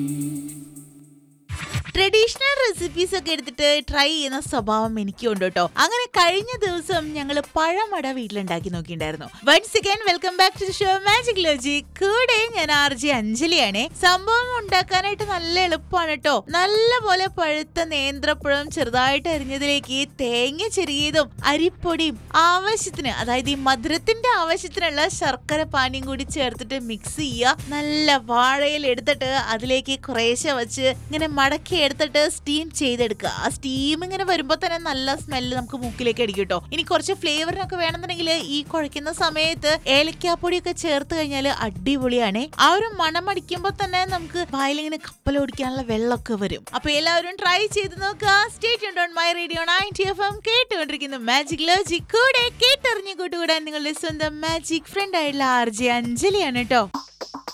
traditional recipes ഒക്കെ എടുത്തിട്ട് try ചെയ്യുന്ന സ്വഭാവം എനിക്കുണ്ട് കേട്ടോ അങ്ങനെ കഴിഞ്ഞ ദിവസം ഞങ്ങൾ പഴമട വീട്ടിലുണ്ടാക്കി നോക്കിയിട്ടുണ്ടായിരുന്നു once again welcome back to show magic logic കൂടെ ഞാൻ ആർ ജി അഞ്ജലിയാണ് സംഭവം ഉണ്ടാക്കാനായിട്ട് നല്ല എളുപ്പമാണ് കേട്ടോ നല്ല പോലെ പഴുത്ത നേന്ത്രപ്പഴം ചെറുതായിട്ട് അരിഞ്ഞതിലേക്ക് തേങ്ങ ചെറിയതും അരിപ്പൊടിയും ആവശ്യത്തിന് അതായത് ഈ മധുരത്തിന്റെ ആവശ്യത്തിനുള്ള ശർക്കര പാനിയും കൂടി ചേർത്തിട്ട് മിക്സ് ചെയ്യുക നല്ല വാഴയിൽ എടുത്തിട്ട് അതിലേക്ക് കുറേശ്ശെ വെച്ച് ഇങ്ങനെ മടക്കി എടുത്തിട്ട് സ്റ്റീം ചെയ്തെടുക്കുക ആ സ്റ്റീം ഇങ്ങനെ വരുമ്പോൾ തന്നെ നല്ല സ്മെല്ല് നമുക്ക് മൂക്കിലേക്ക് അടിക്കും കേട്ടോ ഇനി കുറച്ച് ഫ്ലേവറിനൊക്കെ വേണമെന്നുണ്ടെങ്കിൽ ഈ കുഴയ്ക്കുന്ന സമയത്ത് ഏലക്കാപ്പൊടിയൊക്കെ ചേർത്ത് കഴിഞ്ഞാൽ അടിപൊളിയാണ് ആ ഒരു മണം അടിക്കുമ്പോൾ തന്നെ നമുക്ക് വായിലിങ്ങനെ കപ്പലോടിക്കാനുള്ള വെള്ളമൊക്കെ വരും അപ്പൊ എല്ലാവരും ട്രൈ ചെയ്ത് നോക്കുക stay on my radio ninety F M കേട്ടുകൊണ്ടിരിക്കുന്ന മാജിക് ലോജിക് കൂടെ കേട്ടറിഞ്ഞു കൂട്ടുകൂടാൻ നിങ്ങളുടെ സ്വന്തം മാജിക് ഫ്രണ്ട് ആയിട്ടുള്ള ആർ ജെ അഞ്ജലിയാണ് കേട്ടോ